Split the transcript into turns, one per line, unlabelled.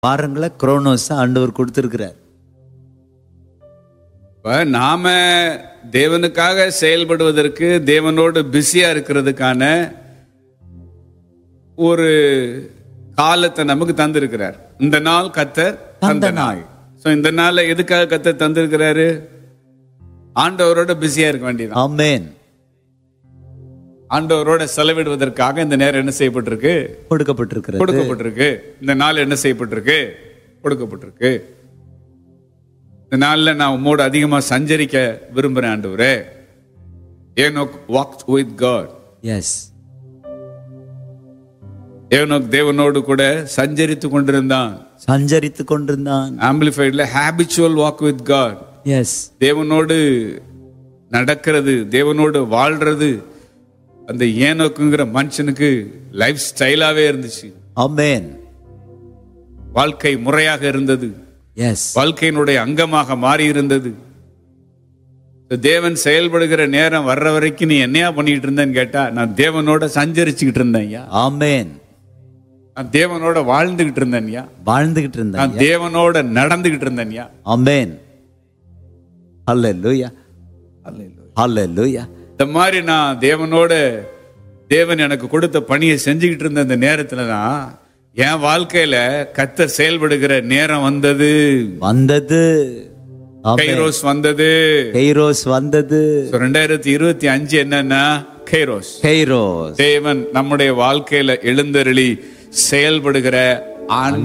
வாரங்களை குரோனோஸ் ஆண்டவர் கொடுத்திருக்கிறார்
இப்ப நாம தேவனுக்காக செயல்படுவதற்கு தேவனோடு பிஸியா இருக்கிறதுக்கான ஒரு காலத்தை நமக்கு தந்திருக்கிறார் இந்த நாள் கத்தர் தந்த நாள் சோ இந்த நாள்ல எதுக்காக கத்தர் தந்திருக்கிறாரு ஆண்டவரோட பிஸியா இருக்க வேண்டியதான்
ஆமென்
ஆண்டவரோட செலவிடுவதற்காக இந்த நேரம் என்ன செய்யப்பட்டிருக்கு
கொடுக்கப்பட்டிருக்கிறது
கொடுக்கப்பட்டிருக்கு இந்த நாள் என்ன செய்யப்பட்டிருக்கு கொடுக்கப்பட்டிருக்கு இந்த நாள்ல நான் உம்மோடு அதிகமா சஞ்சரிக்க விரும்புறேன் ஆண்டவரே Enoch walk with God
yes
Enoch தேவனோடு கூட சஞ்சரித்து கொண்டிருந்தான்
சஞ்சரித்து கொண்டிருந்தான்
ஆம்பிளிஃபைட்ல habitual walk with God
yes
தேவனோடு நடக்கிறது தேவனோடு வாழ்றது அந்த ஏனோக்குங்கிற மனுஷனுக்கு லைஃப் ஸ்டைலாவே இருந்துச்சு
ஆமென்
வாழ்க்கை முறையாக இருந்தது
எஸ்
வாழ்க்கையினுடைய அங்கமாக மாறி இருந்தது தேவன் செயல்படுகிற நேரம் வர்ற வரைக்கும் நீ என்னையா பண்ணிட்டு இருந்தேன்னு கேட்டா நான் தேவனோட சஞ்சரிச்சுக்கிட்டு இருந்தேன் ஐயா
ஆமென்
நான் தேவனோட வாழ்ந்துகிட்டு இருந்தேன் ஐயா
வாழ்ந்துகிட்டு இருந்தான்
நான் தேவனோட நடந்துகிட்டு இருந்தேன் ஐயா
ஆமென் ஹalleluya ஹalleluya
இந்த மாதிரி நான் தேவனோட தேவன் எனக்கு கொடுத்த பணியை செஞ்சுக்கிட்டு இருந்த அந்த நேரத்துல தான் என் வாழ்க்கையில கத்தர் செயல்படுகிற நேரம் வந்தது
வந்தது ஆமென்
கைரோஸ் வந்தது
கைரோஸ் வந்தது
So, ரெண்டாயிரத்தி இருபத்தி அஞ்சு என்னன்னா கைரோஸ்
கைரோஸ்
தேவன் நம்முடைய வாழ்க்கையில எழுந்தருளி செயல்படுகிற ஆண்